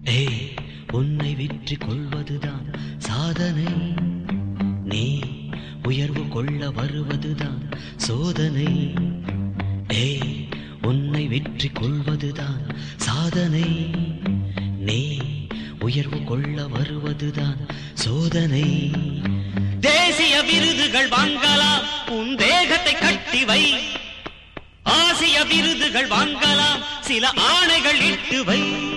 ஏய் உன்னை வெற்றி கொள்வதுதான் சாதனை நீ உயர்வு கொள்ள வருவதுதான் சோதனை ஏய் உன்னை வெற்றி கொள்வதுதான் சாதனை நீ உயர்வு கொள்ள வருவதுதான் சோதனை தேசிய விருதுகள் வாங்கலாம் உன் தேகத்தை கட்டி வை ஆசிய விருதுகள் வாங்கலாம் சில ஆணைகள் இட்டு வை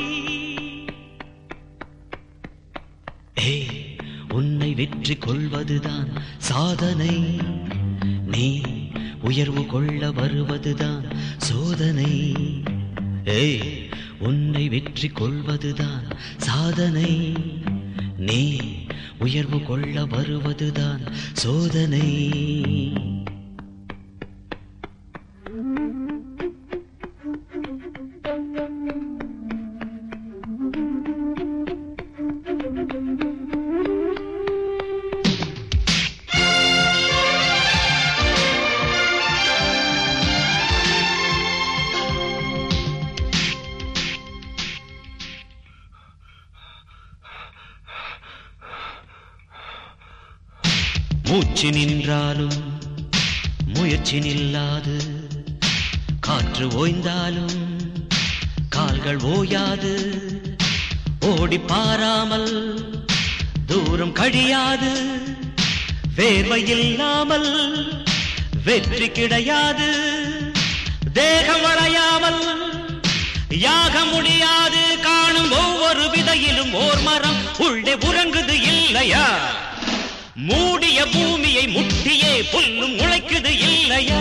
ஏய் உன்னை வெற்றி கொள்வதுதான் சாதனை நீ உயர்வு கொள்ள வருவதுதான் சோதனை ஏய் உன்னை வெற்றி கொள்வதுதான் சாதனை நீ உயர்வு கொள்ள வருவதுதான் சோதனை மூச்சு நின்றாலும் முயற்சி நில்லாது காற்று ஓய்ந்தாலும் கால்கள் ஓயாது ஓடி பாராமல் தூரம் கழியாது வேர்வை இல்லாமல் வெற்றி கிடையாது தேகம் வளையாமல் யாக முடியாது காணும் ஒவ்வொரு விதையிலும் ஓர் மரம் உள்ளே உறங்குது இல்லையா மூடிய பூமியை முட்டியே புல்லும் முளைக்குது இல்லையா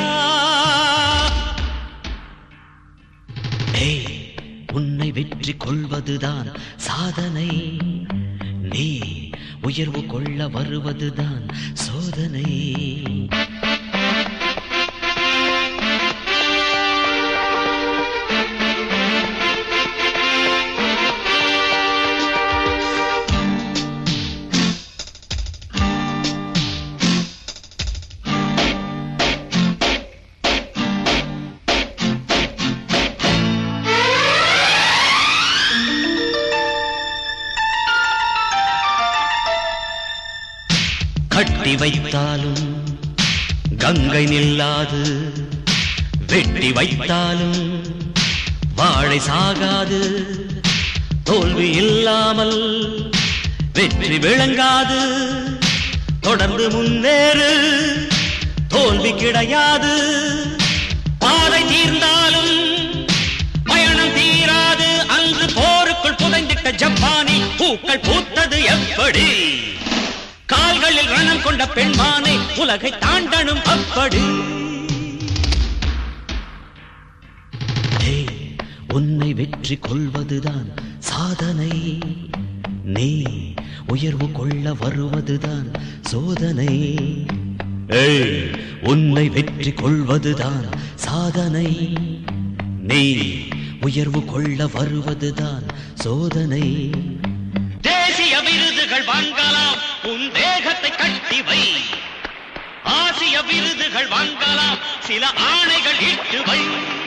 ஏய் உன்னை வெற்றி கொள்வதுதான் சாதனை நீ உயர்வு கொள்ள வருவதுதான் சோதனை கட்டி வைத்தாலும் கங்கை நில்லாது வெட்டி வைத்தாலும் வாழை சாகாது தோல்வி இல்லாமல் வெற்றி விளங்காது தொடர்ந்து முன்னேறு தோல்வி கிடையாது பாதை தீர்ந்தாலும் பயணம் தீராது அன்று போருக்குள் புதைந்திட்ட ஜப்பானி பூக்கள் பூத்தது எப்படி கால்களில் ரணம் கொண்ட பெண்மானை உலகை தாண்டனும் அப்படி ஏய், உன்னை வெற்றி கொள்வதுதான் சாதனை நீ உயர்வு கொள்ள வருவதுதான் சோதனை ஏய், உன்னை வெற்றி கொள்வதுதான் சாதனை நீ உயர்வு கொள்ள வருவதுதான் சோதனை தேசிய விருதுகள் வாங்கலாம் உன் தேகத்தை கட்டி வை ஆசிய விருதுகள் வாங்கலாம் சில ஆணைகள் இட்டு வை